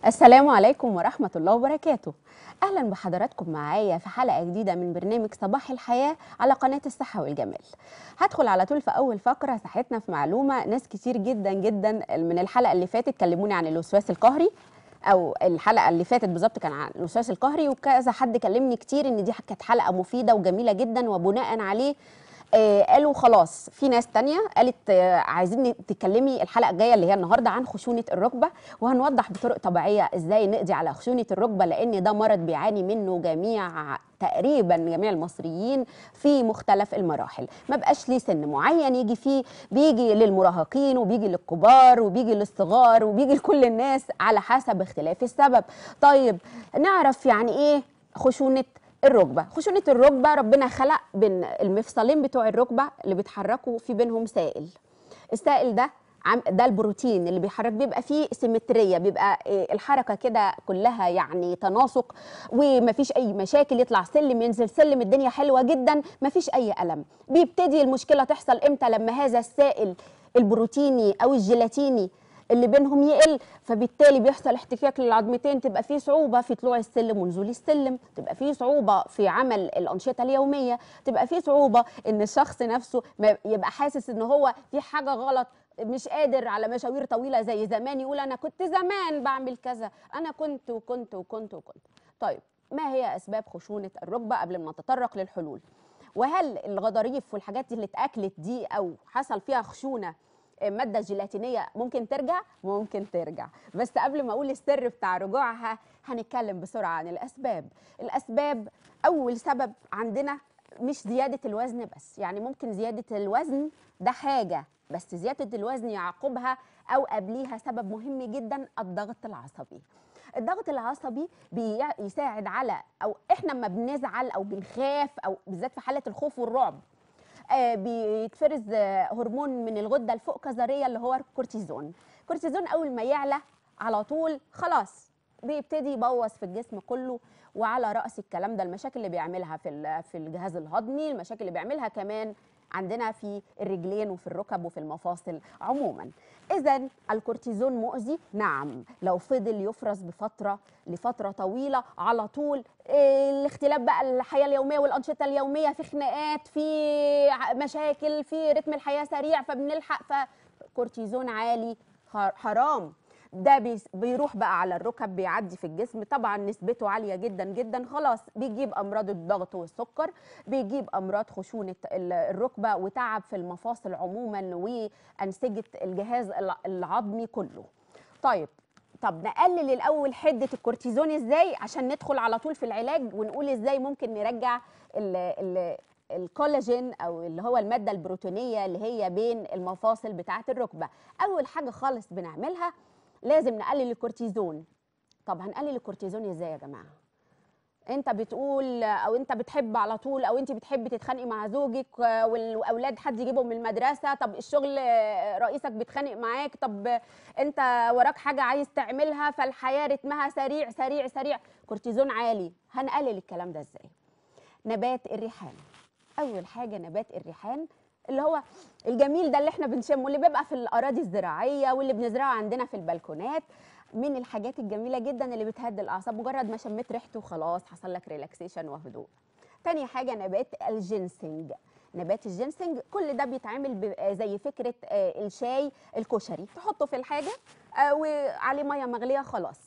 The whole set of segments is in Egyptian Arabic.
السلام عليكم ورحمة الله وبركاته أهلا بحضراتكم معايا في حلقة جديدة من برنامج صباح الحياة على قناة الصحة والجمال هدخل على طول في أول فقرة صحتنا في معلومة ناس كتير جدا جدا من الحلقة اللي فاتت كلموني عن الوسواس القهري او الحلقه اللي فاتت بالظبط كان عن الوسواس القهري وكذا حد كلمني كتير ان دي كانت حلقه مفيده وجميله جدا وبناء عليه آه قالوا خلاص في ناس تانية قالت آه عايزين تتكلمي الحلقه الجايه اللي هي النهارده عن خشونه الركبه وهنوضح بطرق طبيعيه ازاي نقضي على خشونه الركبه لان ده مرض بيعاني منه جميع تقريبا جميع المصريين في مختلف المراحل ما بقاش ليه سن معين يجي فيه بيجي للمراهقين وبيجي للكبار وبيجي للصغار وبيجي لكل الناس على حسب اختلاف السبب طيب نعرف يعني ايه خشونه الركبه خشونه الركبه ربنا خلق بين المفصلين بتوع الركبه اللي بيتحركوا في بينهم سائل السائل ده ده البروتين اللي بيحرك بيبقى فيه سيمتريه بيبقى الحركه كده كلها يعني تناسق ومفيش اي مشاكل يطلع سلم ينزل سلم الدنيا حلوه جدا مفيش اي الم بيبتدي المشكله تحصل امتى لما هذا السائل البروتيني او الجيلاتيني اللي بينهم يقل فبالتالي بيحصل احتكاك للعظمتين تبقى في صعوبه في طلوع السلم ونزول السلم تبقى في صعوبه في عمل الانشطه اليوميه تبقى في صعوبه ان الشخص نفسه يبقى حاسس ان هو في حاجه غلط مش قادر على مشاوير طويله زي زمان يقول انا كنت زمان بعمل كذا انا كنت وكنت وكنت وكنت طيب ما هي اسباب خشونه الركبه قبل ما نتطرق للحلول وهل الغضاريف والحاجات دي اللي اتاكلت دي او حصل فيها خشونه ماده جيلاتينيه ممكن ترجع ممكن ترجع بس قبل ما اقول السر بتاع رجوعها هنتكلم بسرعه عن الاسباب الاسباب اول سبب عندنا مش زياده الوزن بس يعني ممكن زياده الوزن ده حاجه بس زياده الوزن يعقبها او قبليها سبب مهم جدا الضغط العصبي الضغط العصبي بيساعد على او احنا لما بنزعل او بنخاف او بالذات في حاله الخوف والرعب آه بيتفرز آه هرمون من الغده الفوق كظريه اللي هو الكورتيزون الكورتيزون اول ما يعلى على طول خلاص بيبتدي يبوظ في الجسم كله وعلى راس الكلام ده المشاكل اللي بيعملها في في الجهاز الهضمي المشاكل اللي بيعملها كمان عندنا في الرجلين وفي الركب وفي المفاصل عموما اذا الكورتيزون مؤذي نعم لو فضل يفرز بفتره لفتره طويله على طول إيه الاختلاف بقى الحياه اليوميه والانشطه اليوميه في خناقات في مشاكل في رتم الحياه سريع فبنلحق فكورتيزون عالي حرام ده بيروح بقى على الركب بيعدي في الجسم طبعا نسبته عاليه جدا جدا خلاص بيجيب امراض الضغط والسكر بيجيب امراض خشونه الركبه وتعب في المفاصل عموما وانسجه الجهاز العظمي كله طيب طب نقلل الاول حده الكورتيزون ازاي عشان ندخل على طول في العلاج ونقول ازاي ممكن نرجع ال ال الكولاجين او اللي هو الماده البروتينيه اللي هي بين المفاصل بتاعه الركبه اول حاجه خالص بنعملها لازم نقلل الكورتيزون طب هنقلل الكورتيزون ازاي يا جماعه انت بتقول او انت بتحب على طول او انت بتحبي تتخانقي مع زوجك والاولاد حد يجيبهم من المدرسه طب الشغل رئيسك بيتخانق معاك طب انت وراك حاجه عايز تعملها فالحياه رتمها سريع سريع سريع كورتيزون عالي هنقلل الكلام ده ازاي نبات الريحان اول حاجه نبات الريحان اللي هو الجميل ده اللي احنا بنشمه اللي بيبقى في الاراضي الزراعيه واللي بنزرعه عندنا في البلكونات من الحاجات الجميله جدا اللي بتهدي الاعصاب مجرد ما شميت ريحته خلاص حصل لك ريلاكسيشن وهدوء تاني حاجه نبات الجنسنج نبات الجنسنج كل ده بيتعمل زي فكره الشاي الكشري تحطه في الحاجه وعليه ميه مغليه خلاص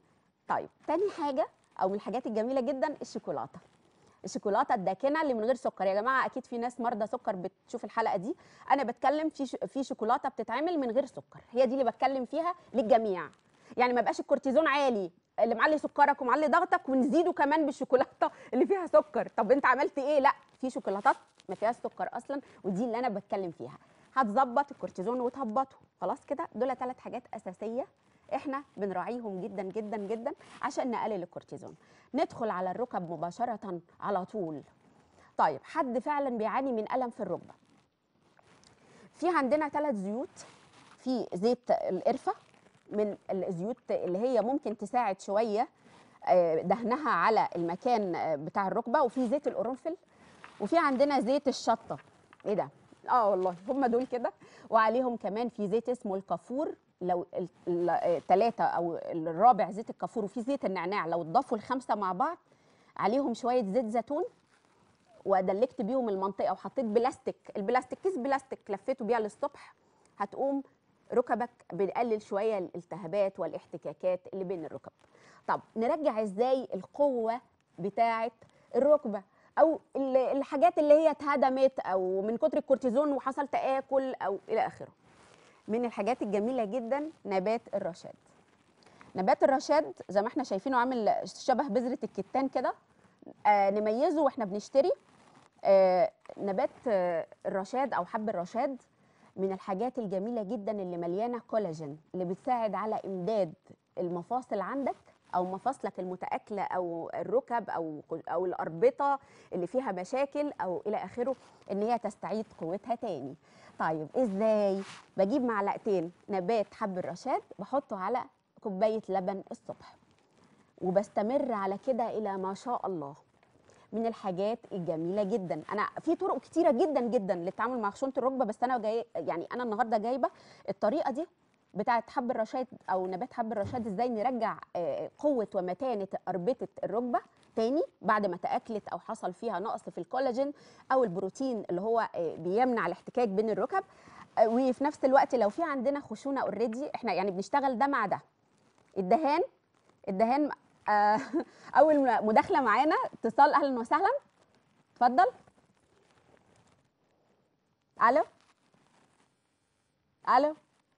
طيب تاني حاجه او من الحاجات الجميله جدا الشوكولاته الشوكولاته الداكنه اللي من غير سكر يا جماعه اكيد في ناس مرضى سكر بتشوف الحلقه دي انا بتكلم في في شوكولاته بتتعمل من غير سكر هي دي اللي بتكلم فيها للجميع يعني ما بقاش الكورتيزون عالي اللي معلي سكرك ومعلي ضغطك ونزيده كمان بالشوكولاته اللي فيها سكر طب انت عملت ايه لا في شوكولاتات ما فيهاش سكر اصلا ودي اللي انا بتكلم فيها هتظبط الكورتيزون وتهبطه خلاص كده دول ثلاث حاجات اساسيه احنا بنراعيهم جدا جدا جدا عشان نقلل الكورتيزون ندخل على الركب مباشره على طول طيب حد فعلا بيعاني من الم في الركبه في عندنا ثلاث زيوت في زيت القرفه من الزيوت اللي هي ممكن تساعد شويه دهنها على المكان بتاع الركبه وفي زيت القرنفل وفي عندنا زيت الشطه ايه ده اه والله هم دول كده وعليهم كمان في زيت اسمه الكافور لو الثلاثه او الرابع زيت الكافور وفي زيت النعناع لو اتضافوا الخمسه مع بعض عليهم شويه زيت زيتون ودلكت بيهم المنطقه وحطيت بلاستيك البلاستيك كيس بلاستيك لفيته بيها للصبح هتقوم ركبك بيقلل شويه الالتهابات والاحتكاكات اللي بين الركب طب نرجع ازاي القوه بتاعه الركبه او ال- الحاجات اللي هي اتهدمت او من كتر الكورتيزون وحصل تاكل او الى اخره من الحاجات الجميله جدا نبات الرشاد نبات الرشاد زي ما احنا شايفينه عامل شبه بذره الكتان كده آه نميزه واحنا بنشتري آه نبات آه الرشاد او حب الرشاد من الحاجات الجميله جدا اللي مليانه كولاجين اللي بتساعد على امداد المفاصل عندك او مفاصلك المتاكله او الركب او او الاربطه اللي فيها مشاكل او الى اخره ان هي تستعيد قوتها تاني طيب ازاي بجيب معلقتين نبات حب الرشاد بحطه على كوبايه لبن الصبح وبستمر على كده الى ما شاء الله من الحاجات الجميله جدا انا في طرق كتيره جدا جدا للتعامل مع خشونه الركبه بس انا جاي يعني انا النهارده جايبه الطريقه دي بتاعه حب الرشاد او نبات حب الرشاد ازاي نرجع آه، قوه ومتانه اربطه الركبه تاني بعد ما تاكلت او حصل فيها نقص في الكولاجين او البروتين اللي هو آه، بيمنع الاحتكاك بين الركب آه، وفي نفس الوقت لو في عندنا خشونه اوريدي احنا يعني بنشتغل ده مع ده الدهان الدهان آه، اول مداخله معانا اتصال اهلا وسهلا اتفضل الو الو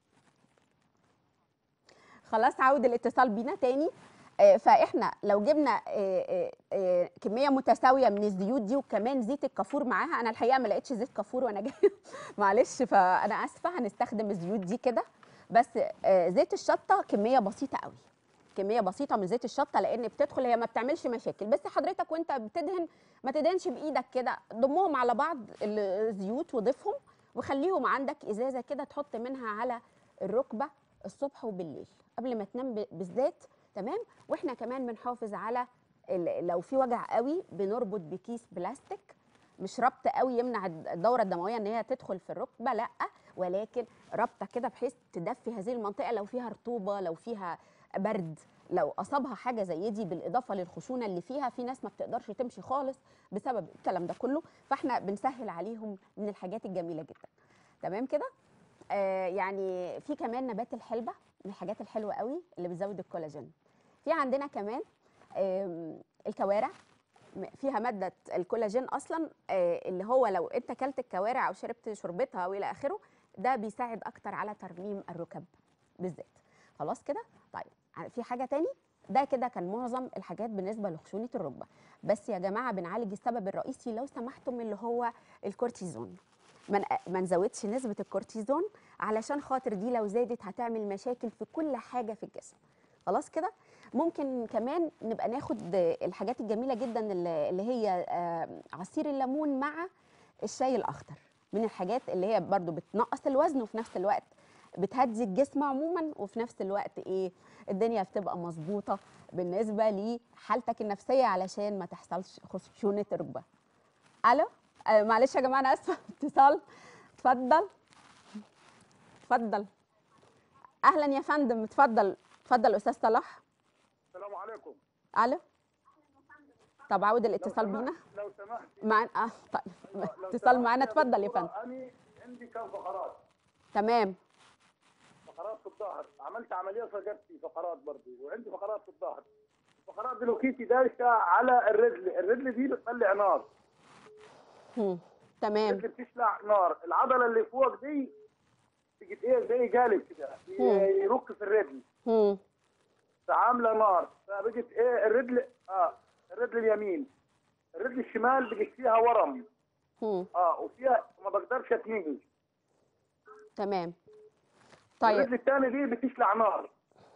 خلاص عاود الاتصال بينا تاني آه، فاحنا لو جبنا آه، آه، آه، كميه متساويه من الزيوت دي وكمان زيت الكافور معاها انا الحقيقه ما لقيتش زيت كافور وانا جايه معلش فانا اسفه هنستخدم الزيوت دي كده بس آه، زيت الشطه كميه بسيطه قوي كميه بسيطه من زيت الشطه لان بتدخل هي ما بتعملش مشاكل بس حضرتك وانت بتدهن ما تدهنش بايدك كده ضمهم على بعض الزيوت وضيفهم وخليهم عندك ازازه كده تحط منها على الركبه الصبح وبالليل قبل ما تنام ب- بالذات تمام واحنا كمان بنحافظ على ال- لو في وجع قوي بنربط بكيس بلاستيك مش ربط قوي يمنع الد- الدوره الدمويه ان هي تدخل في الركبه لا ولكن ربطه كده بحيث تدفي هذه المنطقه لو فيها رطوبه لو فيها برد لو اصابها حاجه زي دي بالاضافه للخشونه اللي فيها في ناس ما بتقدرش تمشي خالص بسبب الكلام ده كله فاحنا بنسهل عليهم من الحاجات الجميله جدا تمام كده آه يعني في كمان نبات الحلبه من الحاجات الحلوه قوي اللي بتزود الكولاجين في عندنا كمان آم، الكوارع م- فيها ماده الكولاجين اصلا آه، اللي هو لو انت كلت الكوارع او شربت شربتها او الى اخره ده بيساعد اكتر على ترميم الركب بالذات خلاص كده طيب ع- في حاجه تاني ده كده كان معظم الحاجات بالنسبه لخشونه الركبه بس يا جماعه بنعالج السبب الرئيسي لو سمحتم اللي هو الكورتيزون ما ن- ما نزودش نسبه الكورتيزون علشان خاطر دي لو زادت هتعمل مشاكل في كل حاجه في الجسم خلاص كده ممكن كمان نبقى ناخد الحاجات الجميله جدا اللي اللي هي آه، عصير الليمون مع الشاي الاخضر من الحاجات اللي هي برضو بتنقص الوزن وفي نفس الوقت بتهدي الجسم عموما وفي نفس الوقت ايه الدنيا بتبقى مظبوطه بالنسبه لحالتك النفسيه علشان ما تحصلش خشونه الركبه الو آه معلش يا جماعه انا اسفه اتصال اتفضل اتفضل اهلا يا فندم اتفضل اتفضل استاذ صلاح السلام عليكم الو طب عاود لو الاتصال سمحت- بينا لو سمحت مع اه طيب لو اتصال سمحت معانا اتفضل يا دكتورة، فندم انا عندي كم فقرات تمام فقرات في الظهر عملت عمليه صقرت في فقرات برضه وعندي فقرات في الظهر الفقرات دي لو كيسي دايشه على الرجل الرجل دي بتطلع نار هم. تمام الرجل بتشلع نار العضله اللي فوق دي بقت ايه زي قالب كده ي- يرك في الرجل هم. فعامله نار فبقت ايه الرجل اه الرجل اليمين الرجل الشمال بقت فيها ورم هم. اه وفيها ما بقدرش اتنقل تمام الرجل طيب الثاني دي بتشلع نار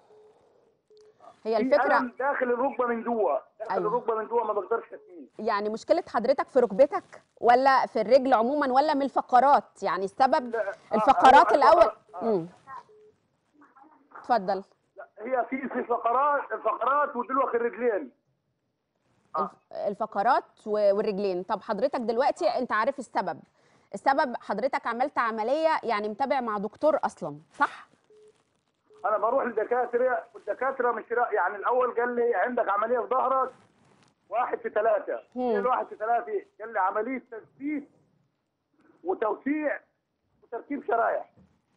هي في الفكره ألم داخل الركبه من جوه داخل أيوة. الركبه من جوه ما بقدرش اتنقل يعني مشكله حضرتك في ركبتك ولا في الرجل عموما ولا من الفقرات يعني السبب لا، آه، الفقرات هو الاول الفقرات- آه. مم. اتفضل لا، هي في في فقرات الفقرات ودلوقتي الرجلين الف- الفقرات و- والرجلين طب حضرتك دلوقتي انت عارف السبب السبب حضرتك عملت عمليه يعني متابع مع دكتور اصلا صح انا بروح لدكاتره والدكاتره مش را- يعني الاول قال لي عندك عمليه في ظهرك واحد في ثلاثه مم. الواحد في ثلاثه قال لي عمليه تثبيت وتوسيع وتركيب شرايح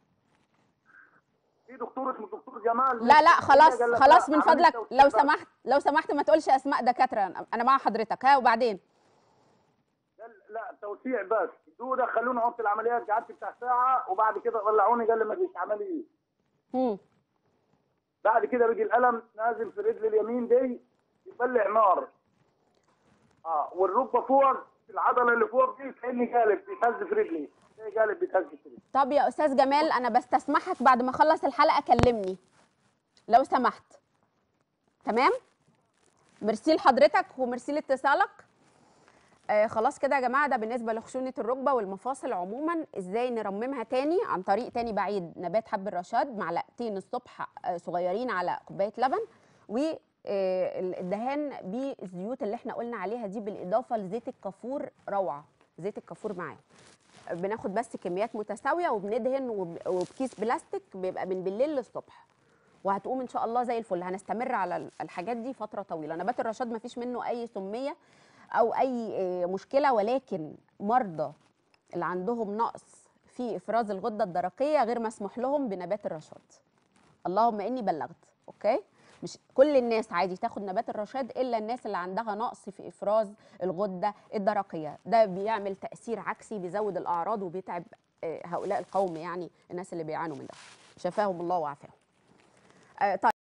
في دكتور اسمه دكتور جمال لا لا خلاص قال لك خلاص لا، من عملية فضلك توسيع لو بس. سمحت لو سمحت ما تقولش اسماء دكاتره أنا- انا مع حضرتك ها وبعدين قال لا توسيع بس دول دخلوني اوضه العمليات قعدت بتاع ساعه وبعد كده طلعوني قال لي ما فيش عمليه مم. بعد كده بيجي الالم نازل في رجل اليمين دي يبلع نار اه والركبه فوق العضله اللي فوق دي كاني قالب بيتهز في رجلي زي قالب بيتهز في رجلي طب يا استاذ جمال انا بستسمحك بعد ما اخلص الحلقه كلمني لو سمحت تمام ميرسي لحضرتك وميرسي لاتصالك آه خلاص كده يا جماعه ده بالنسبه لخشونه الركبه والمفاصل عموما ازاي نرممها تاني عن طريق تاني بعيد نبات حب الرشاد معلقتين الصبح آه صغيرين على كوبايه لبن و آه، الدهان بالزيوت اللي احنا قلنا عليها دي بالاضافه لزيت الكافور روعه زيت الكافور معاه بناخد بس كميات متساويه وبندهن وب- وبكيس بلاستيك بيبقى من بالليل للصبح وهتقوم ان شاء الله زي الفل هنستمر على ال- الحاجات دي فتره طويله نبات الرشاد ما فيش منه اي سميه او اي آه، مشكله ولكن مرضى اللي عندهم نقص في افراز الغده الدرقيه غير مسموح لهم بنبات الرشاد اللهم اني بلغت اوكي مش كل الناس عادي تاخد نبات الرشاد الا الناس اللي عندها نقص في افراز الغده الدرقيه ده بيعمل تاثير عكسي بيزود الاعراض وبيتعب آه، هؤلاء القوم يعني الناس اللي بيعانوا من ده شفاهم الله وعافاهم آه، طيب